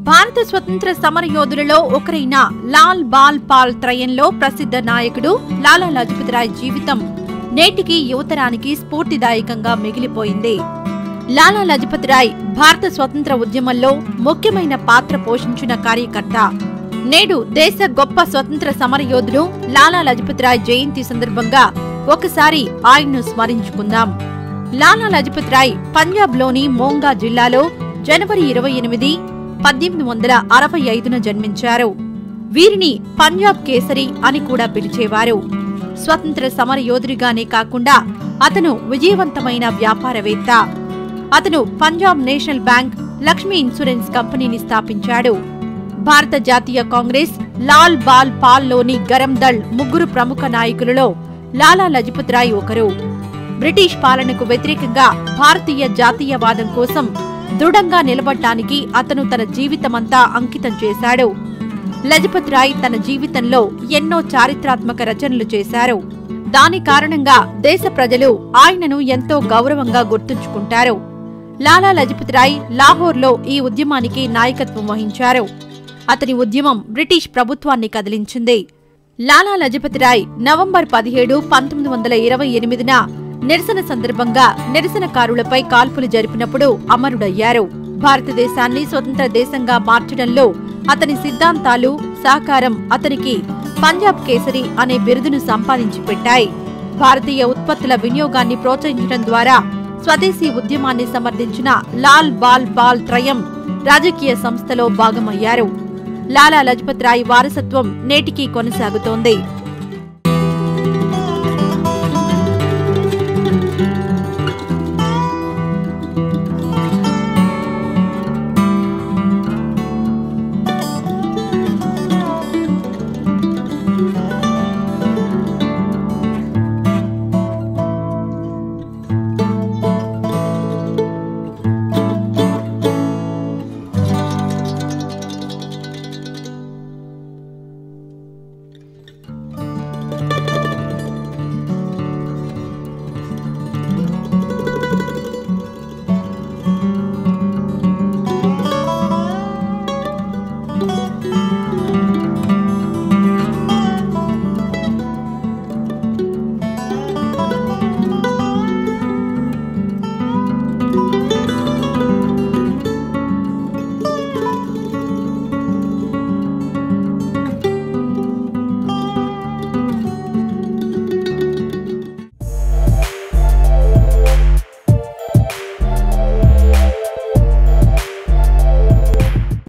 భారత స్వతంత్ర సమర యోధులలో ఒకరైన లాల్ బాల్ పాల్ త్రయంలో ప్రసిద్ధ నాయకుడు లాలా లజపతి రాయ్ జీవితం నేటికి యువతరానికి స్ఫూర్తిదాయకంగా మిగిలిపోయింది లాలా లజపతి రాయ్ భారత స్వతంత్ర ఉద్యమంలో ముఖ్యమైన పాత్ర పోషించిన కార్యకర్త నేడు దేశ గొప్ప స్వతంత్ర సమరయోధుడు లాలా లజపతి రాయ్ జయంతి సందర్భంగా ఒకసారి ఆయన్ను స్మరించుకుందాం లాలా లజపతి రాయ్ పంజాబ్లోని మోంగా జిల్లాలో జనవరి ఇరవై ఎనిమిది పద్దెనిమిది వందల అరవై ఐదున జన్మించారు వీరిని పంజాబ్ కేసరి అని కూడా పిలిచేవారు స్వతంత్ర సమర యోధుడిగానే కాకుండా అతను విజయవంతమైన వ్యాపారవేత్త అతను Punjab national bank Lakshmi insurance కంపెనీని స్థాపించాడు భారత జాతీయ కాంగ్రెస్ లాల్ బాల్ పాల్ లోని గరం దళ్ ముగ్గురు ప్రముఖ నాయకులలో లాలా లజపత్ రాయ్ ఒకరు బ్రిటిష్ పాలనకు వ్యతిరేకంగా భారతీయ జాతీయవాదం కోసం దృఢంగా నిలబడటానికి అతను తన జీవితమంతా అంకితం చేశాడు లజపత్ రాయ్ తన జీవితంలో ఎన్నో చారిత్రాత్మక రచనలు చేశారు దాని కారణంగా దేశ ప్రజలు ఆయనను ఎంతో గౌరవంగా గుర్తుంచుకుంటారు లాలా లజపత్ రాయ్ లాహోర్లో ఈ ఉద్యమానికి నాయకత్వం వహించారు అతని ఉద్యమం బ్రిటిష్ ప్రభుత్వాన్ని కదిలించింది లాలా లజపతి రాయ్ నవంబర్ పదిహేడు పంతొమ్మిది వందల ఇరవై ఎనిమిదిన నిరసన సందర్భంగా నిరసనకారులపై కాల్పులు జరిపినప్పుడు అమరుడయ్యారు భారతదేశాన్ని స్వతంత్ర దేశంగా మార్చడంలో అతని సిద్ధాంతాలు సహకారం అతనికి పంజాబ్ కేసరి అనే బిరుదును సంపాదించి పెట్టాయి భారతీయ ఉత్పత్తుల వినియోగాన్ని ప్రోత్సహించడం ద్వారా స్వదేశీ ఉద్యమాన్ని సమర్థించిన లాల్ బాల్ పాల్ త్రయం రాజకీయ సంస్థలో భాగమయ్యారు లాలా లజపత్ రాయ్ వారసత్వం నేటికీ కొనసాగుతోంది